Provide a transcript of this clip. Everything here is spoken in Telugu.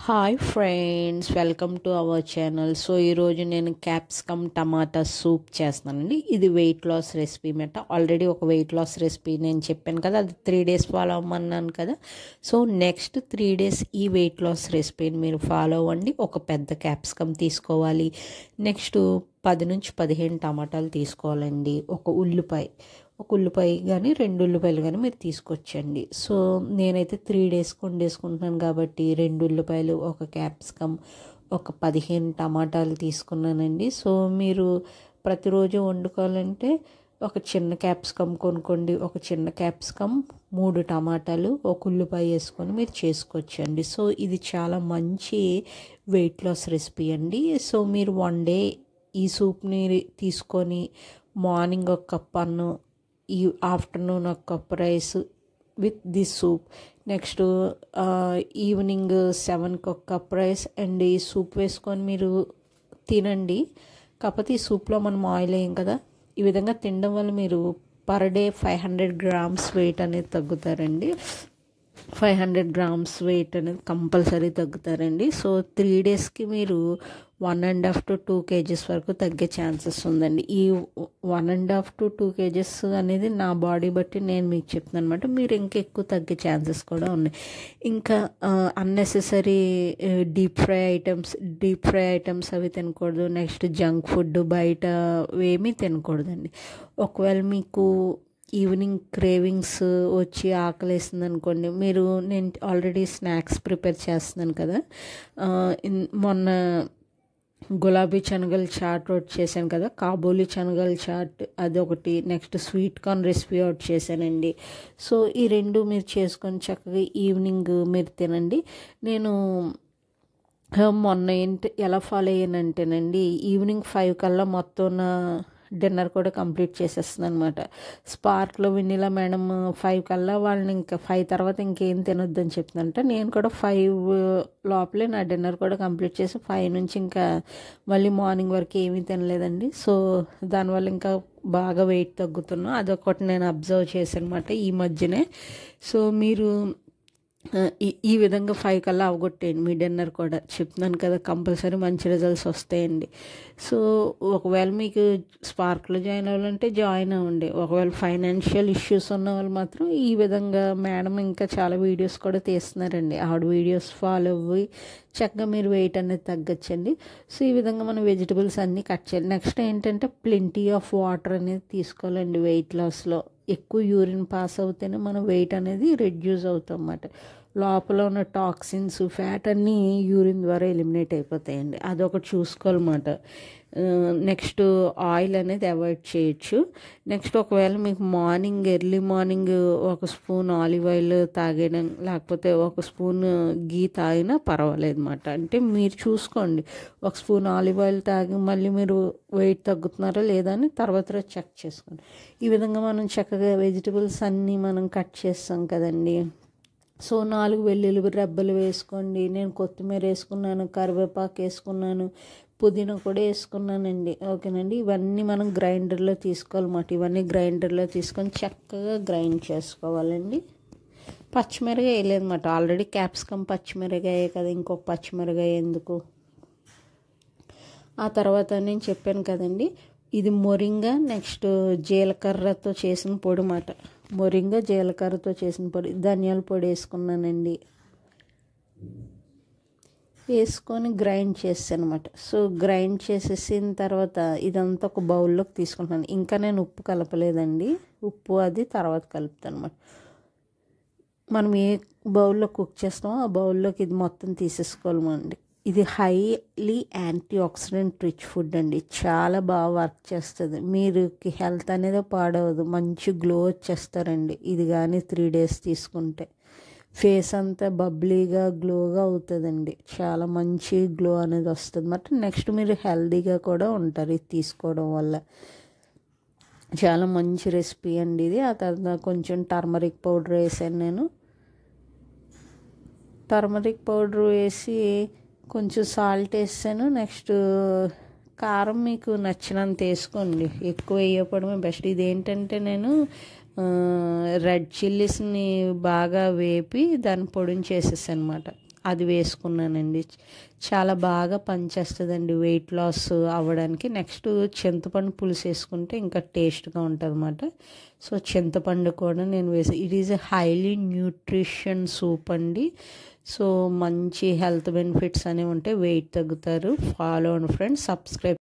hi friends welcome to our channel so ఈరోజు నేను క్యాప్సికమ్ టమాటా సూప్ చేస్తున్నానండి ఇది వెయిట్ లాస్ రెసిపీ మాట ఆల్రెడీ ఒక వెయిట్ లాస్ రెసిపీ నేను చెప్పాను కదా అది త్రీ డేస్ ఫాలో అవ్వమన్నాను కదా సో నెక్స్ట్ త్రీ డేస్ ఈ వెయిట్ లాస్ రెసిపీని మీరు ఫాలో అవ్వండి ఒక పెద్ద క్యాప్సికమ్ తీసుకోవాలి నెక్స్ట్ పది నుంచి పదిహేను టమాటాలు తీసుకోవాలండి ఒక ఉల్లిపాయ ఒక ఉల్లిపాయ కానీ రెండు ఉల్లిపాయలు కానీ మీరు తీసుకొచ్చండి సో నేనైతే త్రీ డేస్కి వండేసుకుంటున్నాను కాబట్టి రెండు ఉల్లిపాయలు ఒక క్యాప్సికమ్ ఒక పదిహేను టమాటాలు తీసుకున్నానండి సో మీరు ప్రతిరోజు వండుకోవాలంటే ఒక చిన్న క్యాప్సికమ్ కొనుక్కోండి ఒక చిన్న క్యాప్సికమ్ మూడు టమాటాలు ఒక ఉల్లిపాయ వేసుకొని మీరు చేసుకోవచ్చండి సో ఇది చాలా మంచి వెయిట్ లాస్ రెసిపీ అండి సో మీరు వన్ డే ఈ సూప్ని తీసుకొని మార్నింగ్ ఒక కప్ అన్నం ఈ ఆఫ్టర్నూన్ ఒక cup rice with this soup next evening సెవెన్కి ఒక కప్ రైస్ అండ్ ఈ సూప్ వేసుకొని మీరు తినండి కాకపోతే ఈ సూప్లో మనం ఆయిల్ వేయం కదా ఈ విధంగా తినడం వల్ల మీరు per day five hundred grams weight అనేది తగ్గుతారండి ఫైవ్ హండ్రెడ్ గ్రామ్స్ వెయిట్ అనేది కంపల్సరీ తగ్గుతారండి సో త్రీ డేస్కి మీరు one and half to two kgs వరకు తగ్గే ఛాన్సెస్ ఉందండి ఈ one and half to two kgs అనేది నా బాడీ బట్టి నేను మీకు చెప్తున్నాను అనమాట మీరు ఇంకా ఎక్కువ తగ్గే ఛాన్సెస్ కూడా ఉన్నాయి ఇంకా unnecessary deep fry items deep fry items అవి తినకూడదు నెక్స్ట్ జంక్ ఫుడ్ బయట ఏమీ తినకూడదండి ఒకవేళ మీకు ఈవినింగ్ క్రేవింగ్స్ వచ్చి ఆకలేస్తుంది అనుకోండి మీరు నేను ఆల్రెడీ స్నాక్స్ ప్రిపేర్ చేస్తున్నాను కదా మొన్న గులాబీ శనగల చాట్ ఒకటి చేశాను కదా కాబూలీ శనగల చాట్ అది ఒకటి నెక్స్ట్ స్వీట్ కార్న్ రెసిపీ ఒకటి చేశానండి సో ఈ రెండు మీరు చేసుకొని చక్కగా ఈవినింగ్ మీరు తినండి నేను మొన్న ఏంటి ఎలా ఫాలో అయ్యానంటేనండి ఈవినింగ్ ఫైవ్ కల్లా మొత్తం నా డిన్నర్ కూడా కంప్లీట్ చేసేస్తుంది అనమాట స్పార్క్లో వెన్నీలా మేడం ఫైవ్ కల్లా వాళ్ళని ఇంకా ఫైవ్ తర్వాత ఇంకేం తినొద్దని చెప్తుందంట నేను కూడా ఫైవ్ లోపలే నా డిన్నర్ కూడా కంప్లీట్ చేసి ఫైవ్ నుంచి ఇంకా మళ్ళీ మార్నింగ్ వరకు ఏమీ తినలేదండి సో దానివల్ల ఇంకా బాగా వెయిట్ తగ్గుతున్నా అదొకటి నేను అబ్జర్వ్ చేశాను అనమాట ఈ మధ్యనే సో మీరు ఈ విధంగా ఫైవ్ కల్లా అవగొట్టేయండి మీ డిన్నర్ కూడా చెప్తున్నాను కదా కంపల్సరీ మంచి రిజల్ట్స్ వస్తాయండి సో ఒకవేళ మీకు స్పార్క్లో జాయిన్ అవ్వాలంటే జాయిన్ అవ్వండి ఒకవేళ ఫైనాన్షియల్ ఇష్యూస్ ఉన్న వాళ్ళు మాత్రం ఈ విధంగా మేడం ఇంకా చాలా వీడియోస్ కూడా తీస్తున్నారండి ఆవిడ వీడియోస్ ఫాలో అవ్వి చక్కగా మీరు వెయిట్ అనేది తగ్గచ్చండి సో ఈ విధంగా మనం వెజిటబుల్స్ అన్నీ కట్ చేయాలి నెక్స్ట్ ఏంటంటే ప్లెంటీ ఆఫ్ వాటర్ అనేది తీసుకోవాలండి వెయిట్ లాస్లో ఎక్కువ యూరిన్ పాస్ అవుతేనే మన వెయిట్ అనేది రెడ్యూస్ అవుతాం అన్నమాట లోపల ఉన్న టాక్సిన్స్ ఫ్యాట్ అన్నీ యూరిన్ ద్వారా ఎలిమినేట్ అయిపోతాయండి అదొకటి చూసుకోవాలన్నమాట నెక్స్ట్ ఆయిల్ అనేది అవాయిడ్ చేయొచ్చు నెక్స్ట్ ఒకవేళ మీకు మార్నింగ్ ఎర్లీ మార్నింగ్ ఒక స్పూన్ ఆలివ్ ఆయిల్ తాగడం లేకపోతే ఒక స్పూన్ గీ తాగినా పర్వాలేదు అనమాట అంటే మీరు చూసుకోండి ఒక స్పూన్ ఆలివ్ ఆయిల్ తాగి మళ్ళీ మీరు వెయిట్ తగ్గుతున్నారా లేదా అని తర్వాత చెక్ చేసుకోండి ఈ విధంగా మనం చక్కగా వెజిటబుల్స్ అన్నీ మనం కట్ చేస్తాం కదండి సో నాలుగు వెల్లుల్లి రెబ్బలు వేసుకోండి నేను కొత్తిమీర వేసుకున్నాను కరివేపాకు వేసుకున్నాను పుదీనా కూడా వేసుకున్నానండి ఓకేనండి ఇవన్నీ మనం గ్రైండర్లో తీసుకోవాలన్నమాట ఇవన్నీ గ్రైండర్లో తీసుకొని చక్కగా గ్రైండ్ చేసుకోవాలండి పచ్చిమిరకాయ వేయలేదన్నమాట ఆల్రెడీ క్యాప్సికమ్ పచ్చిమిరకాయ కదా ఇంకొక పచ్చిమిరకాయ ఎందుకు ఆ తర్వాత నేను చెప్పాను కదండి ఇది మొరింగా నెక్స్ట్ జీలకర్రతో చేసిన పొడి మాట మొరింగా జీలకర్రతో చేసిన పొడి ధనియాల పొడి వేసుకున్నానండి వేసుకొని గ్రైండ్ చేస్తాను అనమాట సో గ్రైండ్ చేసేసిన తర్వాత ఇదంతా ఒక బౌల్లోకి తీసుకుంటాను ఇంకా నేను ఉప్పు కలపలేదండి ఉప్పు అది తర్వాత కలుపుతాను అనమాట మనం ఏ బౌల్లో కుక్ చేస్తామో ఆ బౌల్లోకి ఇది మొత్తం తీసేసుకోవాలమండి ఇది highly antioxidant rich food అండి చాలా బాగా వర్క్ చేస్తుంది మీరు హెల్త్ అనేది పాడవదు మంచి గ్లో వచ్చేస్తారండి ఇది కానీ త్రీ డేస్ తీసుకుంటే ఫేస్ అంతా బబ్లీగా గ్లోగా అవుతుందండి చాలా మంచి గ్లో అనేది వస్తుంది మరి నెక్స్ట్ మీరు హెల్తీగా కూడా ఉంటారు ఇది తీసుకోవడం వల్ల చాలా మంచి రెసిపీ అండి ఇది ఆ తర్వాత కొంచెం టర్మరిక్ పౌడర్ వేసాను నేను టర్మరిక్ పౌడర్ వేసి కొంచెం సాల్ట్ వేసాను నెక్స్ట్ కారం మీకు నచ్చినంత వేసుకోండి ఎక్కువ వేయకపోవడమే బెస్ట్ ఇది ఏంటంటే నేను రెడ్ చిల్లీస్ని బాగా వేపి దాన్ని పొడిని చేసేసాను అనమాట అది వేసుకున్నానండి చాలా బాగా పనిచేస్తుందండి వెయిట్ లాస్ అవ్వడానికి నెక్స్ట్ చింతపండు పులుసు వేసుకుంటే ఇంకా టేస్ట్గా ఉంటుంది అన్నమాట సో చింతపండు కూడా నేను వేసి it is a highly nutrition soup అండి సో మంచి హెల్త్ బెనిఫిట్స్ అనేవి ఉంటాయి వెయిట్ తగ్గుతారు ఫాలో అండ్ ఫ్రెండ్స్ సబ్స్క్రైబ్